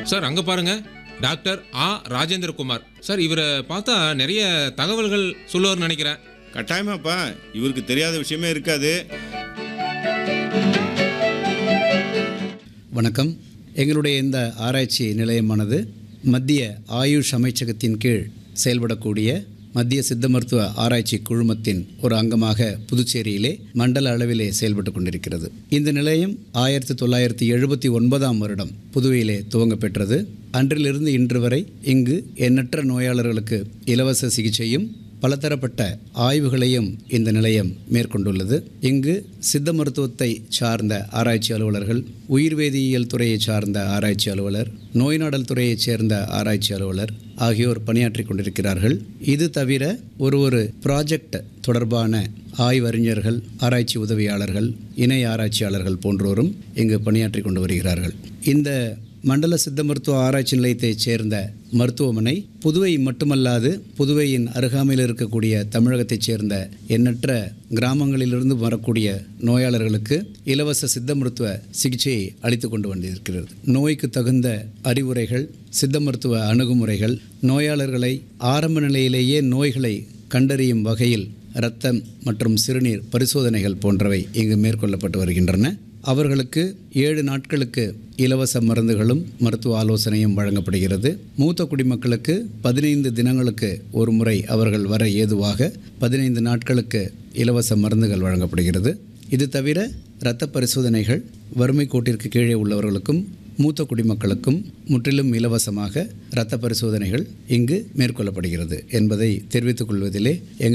sir அங்க பாருங்க doctor ஆ Rajendra Kumar sir இவரை பார்த்தா நிறைய தகவல்கள் சொல்லுவார்னு நினைக்கிறேன் கட்டாயமாப்பா இவருக்கு தெரியாத விஷயமே இருக்காது வணக்கம் எங்களுடைய இந்த ஆராய்ச்சி நிலையமானது மத்திய ஆயுஷ் அமைச்சகத்தின் கீழ் செயல்படக்கூடிய மத்திய சித்த மருத்துவ ஆராய்ச்சி குழுமத்தின் ஒரு அங்கமாக புதுச்சேரியிலே மண்டல அளவிலே செயல்பட்டு கொண்டிருக்கிறது இந்த நிலையம் ஆயிரத்தி தொள்ளாயிரத்தி எழுபத்தி ஒன்பதாம் வருடம் புதுவையிலே துவங்க பெற்றது அன்றிலிருந்து இன்று வரை இங்கு எண்ணற்ற நோயாளர்களுக்கு இலவச சிகிச்சையும் பலதரப்பட்ட ஆய்வுகளையும் இந்த நிலையம் மேற்கொண்டுள்ளது இங்கு சித்த மருத்துவத்தை சார்ந்த ஆராய்ச்சி அலுவலர்கள் உயிர்வேதியியல் துறையை சார்ந்த ஆராய்ச்சி அலுவலர் நோய் நாடல் துறையைச் சேர்ந்த ஆராய்ச்சி அலுவலர் ஆகியோர் பணியாற்றி கொண்டிருக்கிறார்கள் இது தவிர ஒரு ஒரு ப்ராஜெக்ட் தொடர்பான ஆய்வறிஞர்கள் ஆராய்ச்சி உதவியாளர்கள் இணை ஆராய்ச்சியாளர்கள் போன்றோரும் இங்கு பணியாற்றி கொண்டு வருகிறார்கள் இந்த மண்டல சித்த மருத்துவ ஆராய்ச்சி நிலையத்தைச் சேர்ந்த மருத்துவமனை புதுவை மட்டுமல்லாது புதுவையின் அருகாமையில் இருக்கக்கூடிய தமிழகத்தைச் சேர்ந்த எண்ணற்ற கிராமங்களிலிருந்து வரக்கூடிய நோயாளர்களுக்கு இலவச சித்த மருத்துவ சிகிச்சையை அளித்து கொண்டு வந்திருக்கிறது நோய்க்கு தகுந்த அறிவுரைகள் சித்த மருத்துவ அணுகுமுறைகள் நோயாளர்களை ஆரம்ப நிலையிலேயே நோய்களை கண்டறியும் வகையில் இரத்தம் மற்றும் சிறுநீர் பரிசோதனைகள் போன்றவை இங்கு மேற்கொள்ளப்பட்டு வருகின்றன அவர்களுக்கு ஏழு நாட்களுக்கு இலவச மருந்துகளும் மருத்துவ ஆலோசனையும் வழங்கப்படுகிறது மூத்த குடிமக்களுக்கு பதினைந்து தினங்களுக்கு ஒரு முறை அவர்கள் வர ஏதுவாக பதினைந்து நாட்களுக்கு இலவச மருந்துகள் வழங்கப்படுகிறது இது தவிர இரத்த பரிசோதனைகள் வறுமை கோட்டிற்கு கீழே உள்ளவர்களுக்கும் மூத்த குடிமக்களுக்கும் முற்றிலும் இலவசமாக இரத்த பரிசோதனைகள் இங்கு மேற்கொள்ளப்படுகிறது என்பதை தெரிவித்துக் கொள்வதிலே எங்கள்